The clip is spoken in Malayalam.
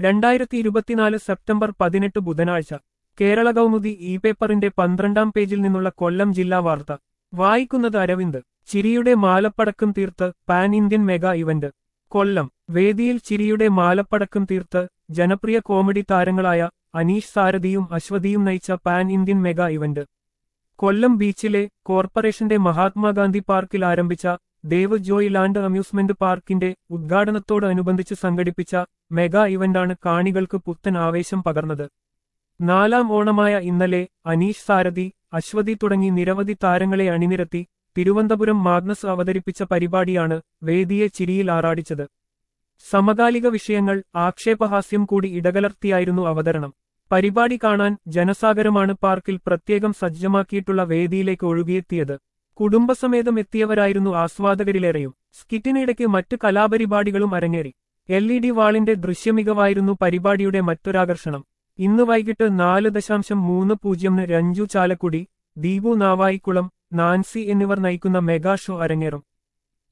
രണ്ടായിരത്തി ഇരുപത്തിനാല് സെപ്റ്റംബർ പതിനെട്ട് ബുധനാഴ്ച കേരള കൗമുദി ഇ പേപ്പറിന്റെ പന്ത്രണ്ടാം പേജിൽ നിന്നുള്ള കൊല്ലം ജില്ലാ വാർത്ത വായിക്കുന്നത് അരവിന്ദ് ചിരിയുടെ മാലപ്പടക്കം തീർത്ത് pan Indian mega event Kollam വേദിയിൽ ചിരിയുടെ മാലപ്പടക്കം തീർത്ത് ജനപ്രിയ കോമഡി താരങ്ങളായ അനീഷ് സാരഥിയും അശ്വതിയും നയിച്ച pan Indian mega event Kollam ബീച്ചിലെ കോർപ്പറേഷന്റെ മഹാത്മാഗാന്ധി പാർക്കിൽ ആരംഭിച്ച ദേവ് ജോയ് ലാൻഡ് അമ്യൂസ്മെന്റ് പാർക്കിന്റെ ഉദ്ഘാടനത്തോടനുബന്ധിച്ച് സംഘടിപ്പിച്ച മെഗാ ഇവന്റാണ് കാണികൾക്ക് പുത്തൻ ആവേശം പകർന്നത് നാലാം ഓണമായ ഇന്നലെ അനീഷ് സാരഥി അശ്വതി തുടങ്ങി നിരവധി താരങ്ങളെ അണിനിരത്തി തിരുവനന്തപുരം മാഗ്നസ് അവതരിപ്പിച്ച പരിപാടിയാണ് വേദിയെ ചിരിയിൽ ആറാടിച്ചത് സമകാലിക വിഷയങ്ങൾ ആക്ഷേപഹാസ്യം കൂടി ഇടകലർത്തിയായിരുന്നു അവതരണം പരിപാടി കാണാൻ ജനസാഗരമാണ് പാർക്കിൽ പ്രത്യേകം സജ്ജമാക്കിയിട്ടുള്ള വേദിയിലേക്ക് ഒഴുകിയെത്തിയത് കുടുംബസമേതം എത്തിയവരായിരുന്നു ആസ്വാദകരിലേറെയും സ്കിറ്റിനിടയ്ക്ക് മറ്റ് കലാപരിപാടികളും അരങ്ങേറി എൽ ഇ ഡി വാളിന്റെ ദൃശ്യമികവായിരുന്നു പരിപാടിയുടെ മറ്റൊരാകർഷണം ഇന്ന് വൈകിട്ട് നാല് ദശാംശം മൂന്ന് പൂജ്യമിന് രഞ്ജു ചാലക്കുടി ദീപു നാവായിക്കുളം നാൻസി എന്നിവർ നയിക്കുന്ന മെഗാ ഷോ അരങ്ങേറും